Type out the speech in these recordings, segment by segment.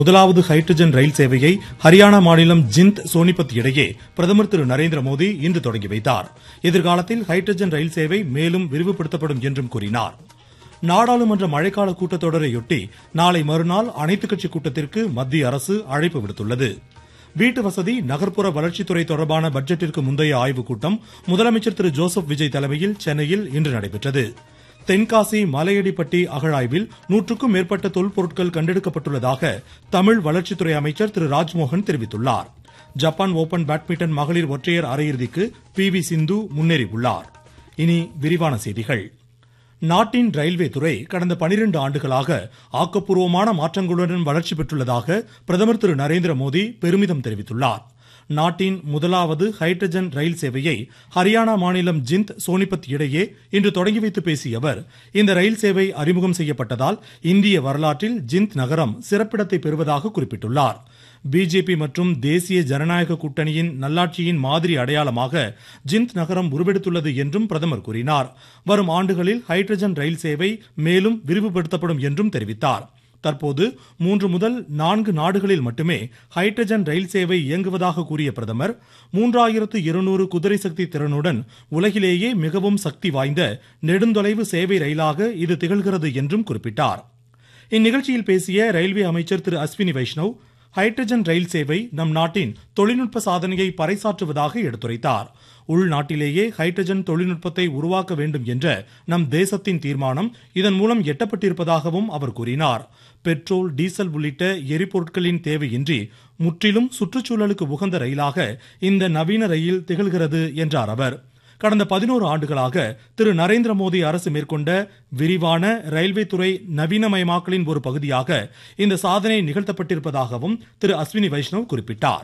முதலாவது ஹைட்ரஜன் ரயில் சேவையை ஹரியானா மாநிலம் ஜிந்த் சோனிபத் இடையே பிரதமர் திரு நரேந்திர மோடி இன்று தொடங்கி வைத்தார் எதிர்காலத்தில் ஹைட்ரஜன் ரயில் சேவை மேலும் விரிவுபடுத்தப்படும் என்றும் கூறினார் நாடாளுமன்ற மழைக்கால கூட்டத்தொடரையொட்டி நாளை மறுநாள் அனைத்துக் கட்சி கூட்டத்திற்கு மத்திய அரசு அழைப்பு விடுத்துள்ளது வீட்டு வசதி நகர்ப்புற வளர்ச்சித்துறை தொடர்பான பட்ஜெட்டிற்கு முந்தைய ஆய்வுக் கூட்டம் முதலமைச்சர் திரு ஜோசப் விஜய் தலைமையில் சென்னையில் இன்று நடைபெற்றது தென்காசி மலையடிப்பட்டி அகழாய்வில் நூற்றுக்கும் மேற்பட்ட தொல்பொருட்கள் கண்டெடுக்கப்பட்டுள்ளதாக தமிழ் வளர்ச்சித்துறை அமைச்சர் திரு ராஜ்மோகன் தெரிவித்துள்ளார் ஜப்பான் ஓபன் பேட்மிண்டன் மகளிர் ஒற்றையர் அரையிறுதிக்கு பி வி சிந்து முன்னேறியுள்ளார் இனி விரிவான செய்திகள் நாட்டின் ரயில்வே துறை கடந்த 12 ஆண்டுகளாக ஆக்கப்பூர்வமான மாற்றங்களுடன் வளர்ச்சி பெற்றுள்ளதாக பிரதமர் திரு நரேந்திர மோடி பெருமிதம் தெரிவித்துள்ளார் நாட்டின் முதலாவது ஹைட்ரஜன் ரயில் சேவையை ஹரியானா மாநிலம் ஜிந்த் சோனிபத் இடையே இன்று தொடங்கி வைத்து பேசிய அவர் இந்த ரயில் சேவை அறிமுகம் செய்யப்பட்டதால் இந்திய வரலாற்றில் ஜிந்த் நகரம் சிறப்பிடத்தை பெறுவதாக குறிப்பிட்டுள்ளார் பிஜேபி மற்றும் தேசிய ஜனநாயக கூட்டணியின் நல்லாட்சியின் மாதிரி அடையாளமாக ஜிந்த் நகரம் உருவெடுத்துள்ளது என்றும் பிரதமர் கூறினார் வரும் ஆண்டுகளில் ஹைட்ரஜன் ரயில் சேவை மேலும் விரிவுபடுத்தப்படும் என்றும் தெரிவித்தார் தற்போது மூன்று முதல் நான்கு நாடுகளில் மட்டுமே ஹைட்ரஜன் ரயில் சேவை இயங்குவதாக கூறிய பிரதமர் மூன்றாயிரத்து இருநூறு குதிரை சக்தி திறனுடன் உலகிலேயே மிகவும் சக்தி வாய்ந்த நெடுந்தொலைவு சேவை ரயிலாக இது திகழ்கிறது என்றும் குறிப்பிட்டார் இந்நிகழ்ச்சியில் பேசிய ரயில்வே அமைச்சர் திரு அஸ்வினி வைஷ்ணவ் ஹைட்ரஜன் ரயில் சேவை நம் நாட்டின் தொழில்நுட்ப சாதனையை பறைசாற்றுவதாக எடுத்துரைத்தார் உள்நாட்டிலேயே ஹைட்ரஜன் தொழில்நுட்பத்தை உருவாக்க வேண்டும் என்ற நம் தேசத்தின் தீர்மானம் இதன் மூலம் எட்டப்பட்டிருப்பதாகவும் அவர் கூறினார் பெட்ரோல் டீசல் உள்ளிட்ட எரிபொருட்களின் தேவையின்றி முற்றிலும் சுற்றுச்சூழலுக்கு உகந்த ரயிலாக இந்த நவீன ரயில் திகழ்கிறது என்றார் அவர் கடந்த பதினோரு ஆண்டுகளாக திரு நரேந்திர மோடி அரசு மேற்கொண்ட விரிவான ரயில்வே துறை நவீனமயமாக்கலின் ஒரு பகுதியாக இந்த சாதனை நிகழ்த்தப்பட்டிருப்பதாகவும் திரு அஸ்வினி வைஷ்ணவ் குறிப்பிட்டார்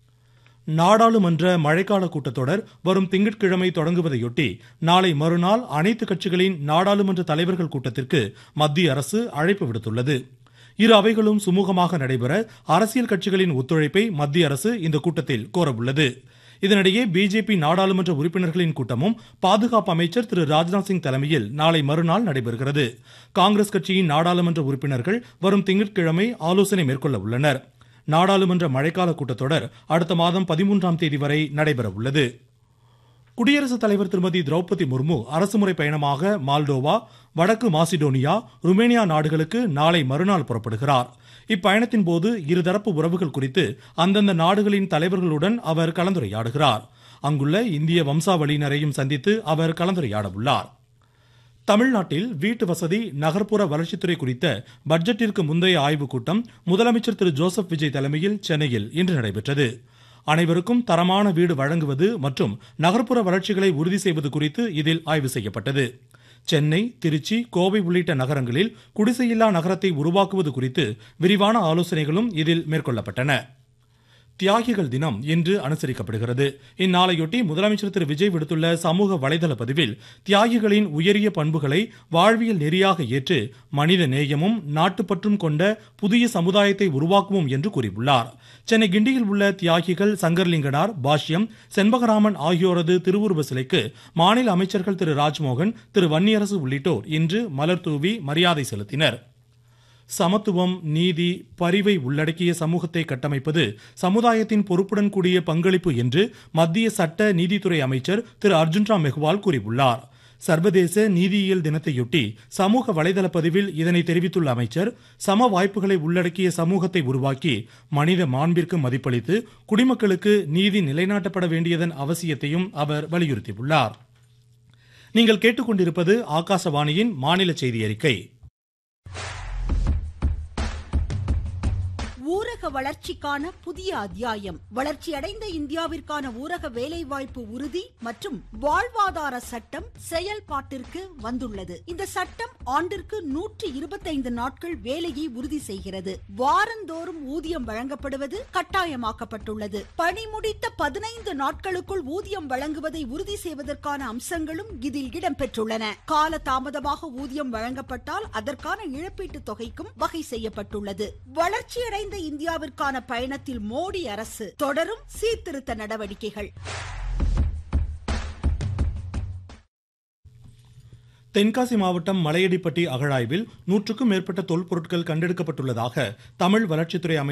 நாடாளுமன்ற மழைக்கால கூட்டத்தொடர் வரும் திங்கட்கிழமை தொடங்குவதையொட்டி நாளை மறுநாள் அனைத்து கட்சிகளின் நாடாளுமன்ற தலைவர்கள் கூட்டத்திற்கு மத்திய அரசு அழைப்பு விடுத்துள்ளது இரு அவைகளும் சுமூகமாக நடைபெற அரசியல் கட்சிகளின் ஒத்துழைப்பை மத்திய அரசு இந்த கூட்டத்தில் கோரவுள்ளது இதனிடையே பிஜேபி நாடாளுமன்ற உறுப்பினர்களின் கூட்டமும் பாதுகாப்பு அமைச்சர் திரு ராஜ்நாத் சிங் தலைமையில் நாளை மறுநாள் நடைபெறுகிறது காங்கிரஸ் கட்சியின் நாடாளுமன்ற உறுப்பினர்கள் வரும் திங்கட்கிழமை ஆலோசனை மேற்கொள்ள உள்ளனர் நாடாளுமன்ற மழைக்கால கூட்டத்தொடர் அடுத்த மாதம் பதிமூன்றாம் தேதி வரை நடைபெற உள்ளது குடியரசுத் தலைவர் திருமதி திரௌபதி முர்மு அரசுமுறை பயணமாக மால்டோவா வடக்கு மாசிடோனியா ருமேனியா நாடுகளுக்கு நாளை மறுநாள் புறப்படுகிறார் இப்பயணத்தின் போது இருதரப்பு உறவுகள் குறித்து அந்தந்த நாடுகளின் தலைவர்களுடன் அவர் கலந்துரையாடுகிறார் அங்குள்ள இந்திய வம்சாவளியினரையும் சந்தித்து அவர் கலந்துரையாட உள்ளார் தமிழ்நாட்டில் வீட்டு வசதி நகர்ப்புற வளர்ச்சித்துறை குறித்த பட்ஜெட்டிற்கு முந்தைய ஆய்வுக் கூட்டம் முதலமைச்சர் திரு ஜோசப் விஜய் தலைமையில் சென்னையில் இன்று நடைபெற்றது அனைவருக்கும் தரமான வீடு வழங்குவது மற்றும் நகர்ப்புற வளர்ச்சிகளை உறுதி செய்வது குறித்து இதில் ஆய்வு செய்யப்பட்டது சென்னை திருச்சி கோவை உள்ளிட்ட நகரங்களில் குடிசையில்லா நகரத்தை உருவாக்குவது குறித்து விரிவான ஆலோசனைகளும் இதில் மேற்கொள்ளப்பட்டன தியாகிகள் தினம் இன்று அனுசரிக்கப்படுகிறது இந்நாளையொட்டி முதலமைச்சர் திரு விஜய் விடுத்துள்ள சமூக வலைதள பதிவில் தியாகிகளின் உயரிய பண்புகளை வாழ்வியல் நெறியாக ஏற்று மனித நேயமும் நாட்டுப்பற்றும் கொண்ட புதிய சமுதாயத்தை உருவாக்குவோம் என்று கூறியுள்ளார் சென்னை கிண்டியில் உள்ள தியாகிகள் சங்கர்லிங்கனார் பாஷ்யம் செண்பகராமன் ஆகியோரது திருவுருவ சிலைக்கு மாநில அமைச்சர்கள் திரு ராஜ்மோகன் திரு வன்னியரசு உள்ளிட்டோர் இன்று மலர் தூவி மரியாதை செலுத்தினர் சமத்துவம் நீதி பரிவை உள்ளடக்கிய சமூகத்தை கட்டமைப்பது சமுதாயத்தின் பொறுப்புடன் கூடிய பங்களிப்பு என்று மத்திய சட்ட நீதித்துறை அமைச்சர் திரு அர்ஜுன் ராம் மெஹ்வால் கூறியுள்ளார் சர்வதேச நீதியியல் தினத்தையொட்டி சமூக வலைதள பதிவில் இதனை தெரிவித்துள்ள அமைச்சர் சம வாய்ப்புகளை உள்ளடக்கிய சமூகத்தை உருவாக்கி மனித மாண்பிற்கு மதிப்பளித்து குடிமக்களுக்கு நீதி நிலைநாட்டப்பட வேண்டியதன் அவசியத்தையும் அவர் வலியுறுத்தியுள்ளார் நீங்கள் கேட்டுக்கொண்டிருப்பது ஆகாசவாணியின் மாநில செய்தி அறிக்கை ஊரக வளர்ச்சிக்கான புதிய அத்தியாயம் வளர்ச்சியடைந்த இந்தியாவிற்கான ஊரக வேலைவாய்ப்பு உறுதி மற்றும் வாழ்வாதார சட்டம் செயல்பாட்டிற்கு வந்துள்ளது இந்த சட்டம் ஆண்டிற்கு நூற்றி இருபத்தைந்து நாட்கள் வேலையை உறுதி செய்கிறது வாரந்தோறும் ஊதியம் வழங்கப்படுவது கட்டாயமாக்கப்பட்டுள்ளது பணி முடித்த பதினைந்து நாட்களுக்குள் ஊதியம் வழங்குவதை உறுதி செய்வதற்கான அம்சங்களும் இதில் இடம்பெற்றுள்ளன கால தாமதமாக ஊதியம் வழங்கப்பட்டால் அதற்கான இழப்பீட்டு தொகைக்கும் வகை செய்யப்பட்டுள்ளது வளர்ச்சியடைந்த இந்தியாவிற்கான பயணத்தில் மோடி அரசு தொடரும் சீர்திருத்த நடவடிக்கைகள் தென்காசி மாவட்டம் மலையடிப்பட்டி அகழாய்வில் நூற்றுக்கும் மேற்பட்ட தொல்பொருட்கள் கண்டெடுக்கப்பட்டுள்ளதாக தமிழ் வளர்ச்சித்துறை அமைச்சர்